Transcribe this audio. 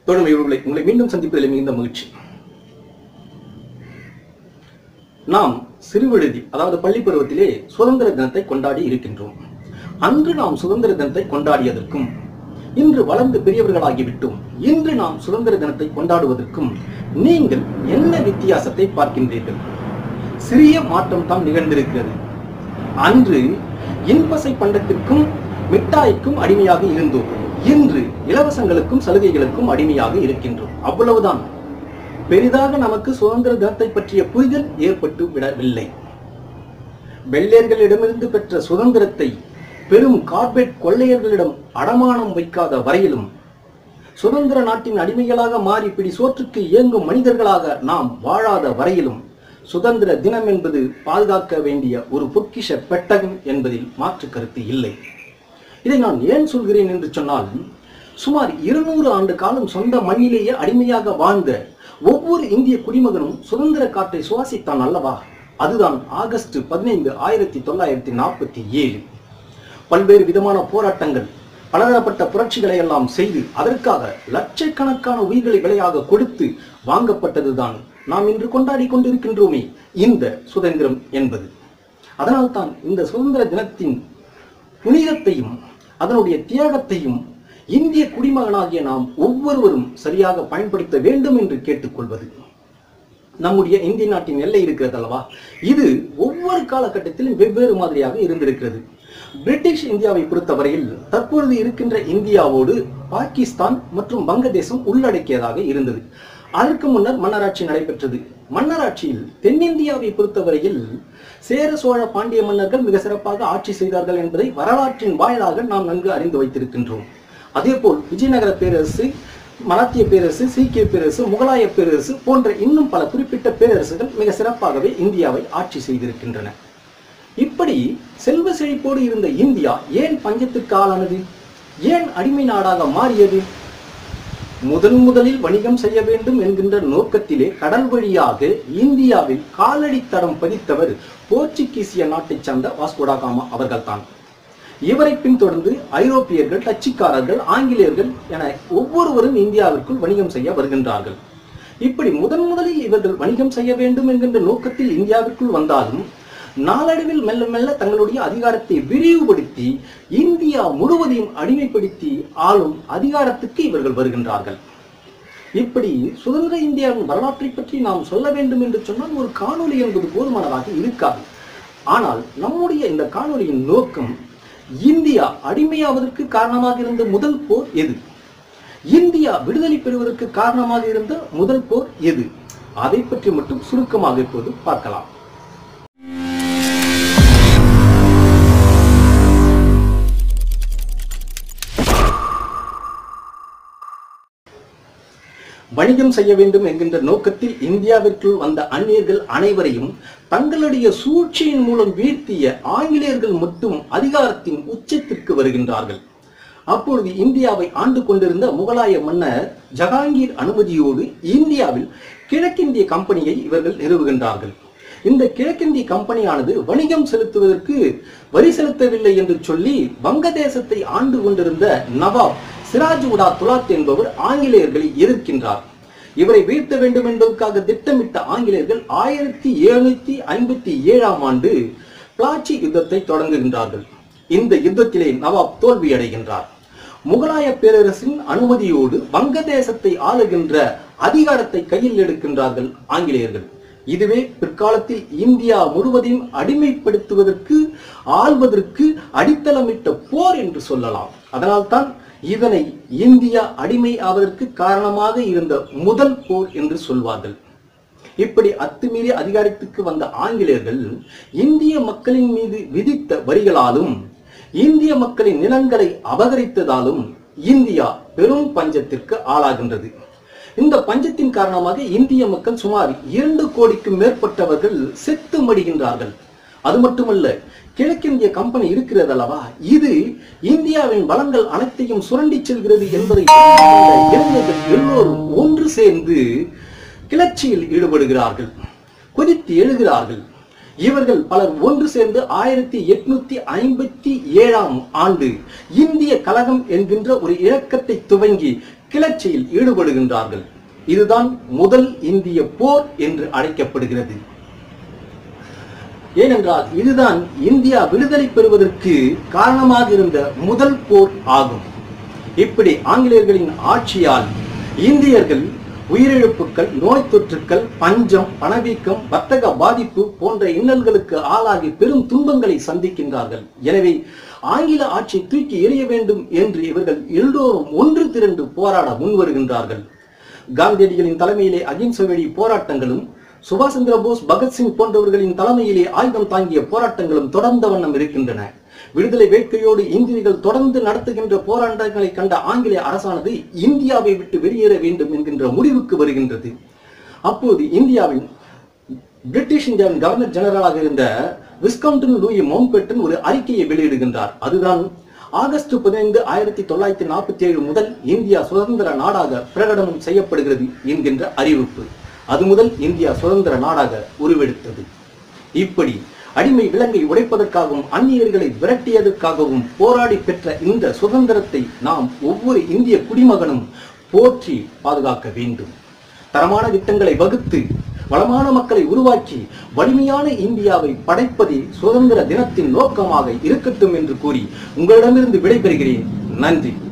தொடர்ந்து இவர்களை உங்களை மீண்டும் சந்திப்பதில் மிகுந்த மகிழ்ச்சி நாம் சிறுவிடுதி அதாவது பள்ளி பருவத்திலே சுதந்திர தினத்தை கொண்டாடி இருக்கின்றோம் அன்று நாம் சுதந்திர தினத்தை கொண்டாடியதற்கும் இன்று வளர்ந்து பெரியவர்களாகிவிட்டோம் இன்று நாம் சுதந்திர தினத்தை கொண்டாடுவதற்கும் நீங்கள் என்ன வித்தியாசத்தை பார்க்கின்றீர்கள் சிறிய மாற்றம் தான் நிகழ்ந்திருக்கிறது அன்று இன்பசை பண்டத்திற்கும் மிட்டாய்க்கும் அடிமையாக இருந்தோம் இன்று இலவசங்களுக்கும் சலுகைகளுக்கும் அடிமையாக இருக்கின்றோம் அவ்வளவுதான் பெரிதாக நமக்கு சுதந்திர தினத்தை பற்றிய புரிதல் ஏற்பட்டு விடவில்லை வெள்ளையர்களிடமிருந்து பெற்ற சுதந்திரத்தை பெரும் கார்பரேட் கொள்ளையர்களிடம் அடமானம் வைக்காத வரையிலும் சுதந்திர நாட்டின் அடிமைகளாக மாறி பிடி சோற்றுக்கு இயங்கும் மனிதர்களாக நாம் வாழாத வரையிலும் சுதந்திர தினம் என்பது பாதுகாக்க வேண்டிய ஒரு பொக்கிஷ பெட்டகம் என்பதில் மாற்று கருத்து இல்லை இதை நான் ஏன் சொல்கிறேன் என்று சொன்னால் சுமார் இருநூறு ஆண்டு காலம் சொந்த மண்ணிலேயே அடிமையாக வாழ்ந்த ஒவ்வொரு இந்திய குடிமகனும் சுதந்திர காற்றை சுவாசித்தான் அல்லவா அதுதான் ஆகஸ்ட் பதினைந்து ஆயிரத்தி தொள்ளாயிரத்தி நாற்பத்தி ஏழு பல்வேறு விதமான போராட்டங்கள் பலதரப்பட்ட புரட்சிகளை எல்லாம் செய்து அதற்காக லட்சக்கணக்கான உயிர்களை விலையாக கொடுத்து வாங்கப்பட்டதுதான் நாம் இன்று கொண்டாடி கொண்டிருக்கின்றோமே இந்த சுதந்திரம் என்பது அதனால்தான் இந்த சுதந்திர தினத்தின் புனிதத்தையும் அதனுடைய தியாகத்தையும் இந்திய குடிமகனாகிய நாம் ஒவ்வொருவரும் சரியாக பயன்படுத்த வேண்டும் என்று கேட்டுக்கொள்வது நம்முடைய இந்திய நாட்டின் எல்லை இருக்கிறது அல்லவா இது ஒவ்வொரு காலகட்டத்திலும் வெவ்வேறு மாதிரியாக இருந்திருக்கிறது பிரிட்டிஷ் இந்தியாவை பொறுத்தவரையில் தற்பொழுது இருக்கின்ற இந்தியாவோடு பாகிஸ்தான் மற்றும் வங்கதேசம் உள்ளடக்கியதாக இருந்தது அதற்கு முன்னர் மன்னராட்சி நடைபெற்றது மன்னராட்சியில் தென்னிந்தியாவை பொறுத்தவரையில் சேர சோழ பாண்டிய மன்னர்கள் மிக சிறப்பாக ஆட்சி செய்தார்கள் என்பதை வரலாற்றின் வாயிலாக நாம் நன்கு அறிந்து வைத்திருக்கின்றோம் அதேபோல் விஜயநகர பேரரசு மராத்திய பேரரசு சீக்கிய பேரரசு முகலாய பேரரசு போன்ற இன்னும் பல குறிப்பிட்ட பேரரசுகள் மிக சிறப்பாகவே இந்தியாவை ஆட்சி செய்திருக்கின்றன இப்படி செல்வ செழிப்போடு இருந்த இந்தியா ஏன் பஞ்சத்திற்கு ஆளானது ஏன் அடிமை நாடாக மாறியது முதன் முதலில் வணிகம் செய்ய வேண்டும் என்கின்ற நோக்கத்திலே கடல் வழியாக இந்தியாவில் காலடி தடம் பதித்தவர் போர்ச்சுகீசிய நாட்டைச் சார்ந்த வாஸ்கோடா காமா அவர்கள்தான் இவரை பின்தொடர்ந்து ஐரோப்பியர்கள் டச்சுக்காரர்கள் ஆங்கிலேயர்கள் என ஒவ்வொருவரும் இந்தியாவிற்குள் வணிகம் செய்ய வருகின்றார்கள் இப்படி முதன் முதலில் இவர்கள் வணிகம் செய்ய வேண்டும் என்கின்ற நோக்கத்தில் இந்தியாவிற்குள் வந்தாலும் நாளடைவில் மெல்ல மெல்ல தங்களுடைய அதிகாரத்தை விரிவுபடுத்தி இந்தியா முழுவதையும் அடிமைப்படுத்தி ஆளும் அதிகாரத்துக்கு இவர்கள் வருகின்றார்கள் இப்படி சுதந்திர இந்தியாவின் வரலாற்றை பற்றி நாம் சொல்ல வேண்டும் என்று சொன்னால் ஒரு காணொளி என்பது போதுமானதாக இருக்காது ஆனால் நம்முடைய இந்த காணொளியின் நோக்கம் இந்தியா அடிமையாவதற்கு காரணமாக இருந்த முதல் போர் எது இந்தியா விடுதலை பெறுவதற்கு காரணமாக இருந்த முதல் போர் எது அதை பற்றி மட்டும் சுருக்கமாக இப்போது பார்க்கலாம் வணிகம் செய்ய வேண்டும் என்கின்ற நோக்கத்தில் இந்தியாவிற்குள் வந்த அந்நியர்கள் அனைவரையும் தங்களுடைய சூழ்ச்சியின் மூலம் வீழ்த்திய ஆங்கிலேயர்கள் மட்டும் அதிகாரத்தின் உச்சத்திற்கு வருகின்றார்கள் அப்பொழுது இந்தியாவை ஆண்டு கொண்டிருந்த முகலாய மன்னர் ஜஹாங்கீர் அனுமதியோடு இந்தியாவில் கிழக்கிந்திய கம்பெனியை இவர்கள் நிறுவுகின்றார்கள் இந்த கிழக்கிந்திய கம்பெனியானது வணிகம் செலுத்துவதற்கு வரி செலுத்தவில்லை என்று சொல்லி வங்கதேசத்தை ஆண்டு கொண்டிருந்த நவாப் சிராஜ் உடா துலாத் என்பவர் ஆங்கிலேயர்களை எதிர்க்கின்றார் இவரை வீழ்த்த வேண்டும் என்பதற்காக திட்டமிட்ட ஆங்கிலேயர்கள் ஆயிரத்தி எழுநூத்தி ஐம்பத்தி ஏழாம் ஆண்டு பிளாச்சி யுத்தத்தை தொடங்குகின்றார்கள் இந்த யுத்தத்திலே நவாப் தோல்வி அடைகின்றார் முகலாய பேரரசின் அனுமதியோடு வங்கதேசத்தை ஆளுகின்ற அதிகாரத்தை கையில் எடுக்கின்றார்கள் ஆங்கிலேயர்கள் இதுவே பிற்காலத்தில் இந்தியா முழுவதையும் அடிமைப்படுத்துவதற்கு ஆள்வதற்கு அடித்தளமிட்ட போர் என்று சொல்லலாம் அதனால்தான் இதனை இந்தியா அடிமை ஆவதற்கு காரணமாக இருந்த முதல் போர் என்று சொல்வார்கள் இப்படி அத்துமீறி அதிகாரத்துக்கு வந்த ஆங்கிலேயர்கள் இந்திய மக்களின் மீது விதித்த வரிகளாலும் இந்திய மக்களின் நிலங்களை அபகரித்ததாலும் இந்தியா பெரும் பஞ்சத்திற்கு ஆளாகின்றது இந்த பஞ்சத்தின் காரணமாக இந்திய மக்கள் சுமார் இரண்டு கோடிக்கும் மேற்பட்டவர்கள் செத்து மடிகின்றார்கள் அது மட்டுமல்ல கிழக்கிந்திய கம்பெனி இருக்கிறது அல்லவா இது இந்தியாவின் வளங்கள் அனைத்தையும் சுரண்டி செல்கிறது என்பதை புரிந்து கொண்ட இளைஞர்கள் எல்லோரும் ஒன்று சேர்ந்து கிளர்ச்சியில் ஈடுபடுகிறார்கள் கொதித்து எழுகிறார்கள் இவர்கள் பலர் ஒன்று சேர்ந்து ஆயிரத்தி எட்நூத்தி ஐம்பத்தி ஏழாம் ஆண்டு இந்திய கழகம் என்கின்ற ஒரு இயக்கத்தை துவங்கி கிளர்ச்சியில் ஈடுபடுகின்றார்கள் இதுதான் முதல் இந்திய போர் என்று அழைக்கப்படுகிறது ஏனென்றால் இதுதான் இந்தியா விடுதலை பெறுவதற்கு காரணமாக இருந்த முதல் போர் ஆகும் இப்படி ஆங்கிலேயர்களின் ஆட்சியால் இந்தியர்கள் உயிரிழப்புகள் நோய் தொற்றுக்கள் பஞ்சம் பணவீக்கம் வர்த்தக பாதிப்பு போன்ற இன்னல்களுக்கு ஆளாகி பெரும் துன்பங்களை சந்திக்கின்றார்கள் எனவே ஆங்கில ஆட்சி தூக்கி எறிய வேண்டும் என்று இவர்கள் எல்லோரும் ஒன்று திரண்டு போராட முன்வருகின்றார்கள் காந்தியடிகளின் தலைமையிலே அகிம்சை வழி போராட்டங்களும் சுபாஷ் சந்திர போஸ் பகத்சிங் போன்றவர்களின் தலைமையிலே ஆயுதம் தாங்கிய போராட்டங்களும் தொடர்ந்த வண்ணம் இருக்கின்றன விடுதலை வேட்கையோடு இந்தியர்கள் தொடர்ந்து நடத்துகின்ற போராட்டங்களை கண்ட ஆங்கிலேய அரசானது இந்தியாவை விட்டு வெளியேற வேண்டும் என்கின்ற முடிவுக்கு வருகின்றது அப்போது இந்தியாவின் பிரிட்டிஷ் இந்தியாவின் கவர்னர் ஜெனரலாக இருந்த விஸ்கவுண்டன் லூயி மவுண்ட்பேட்டன் ஒரு அறிக்கையை வெளியிடுகின்றார் அதுதான் ஆகஸ்ட் பதினைந்து ஆயிரத்தி தொள்ளாயிரத்தி நாற்பத்தி ஏழு முதல் இந்தியா சுதந்திர நாடாக பிரகடனம் செய்யப்படுகிறது என்கின்ற அறிவிப்பு அது முதல் இந்தியா சுதந்திர நாடாக உருவெடுத்தது இப்படி அடிமை விலங்கை உடைப்பதற்காகவும் அந்நியர்களை விரட்டியதற்காகவும் போராடி பெற்ற இந்த சுதந்திரத்தை நாம் ஒவ்வொரு இந்திய குடிமகனும் போற்றி பாதுகாக்க வேண்டும் தரமான திட்டங்களை வகுத்து வளமான மக்களை உருவாக்கி வலிமையான இந்தியாவை படைப்பதே சுதந்திர தினத்தின் நோக்கமாக இருக்கட்டும் என்று கூறி உங்களிடமிருந்து விடைபெறுகிறேன் நன்றி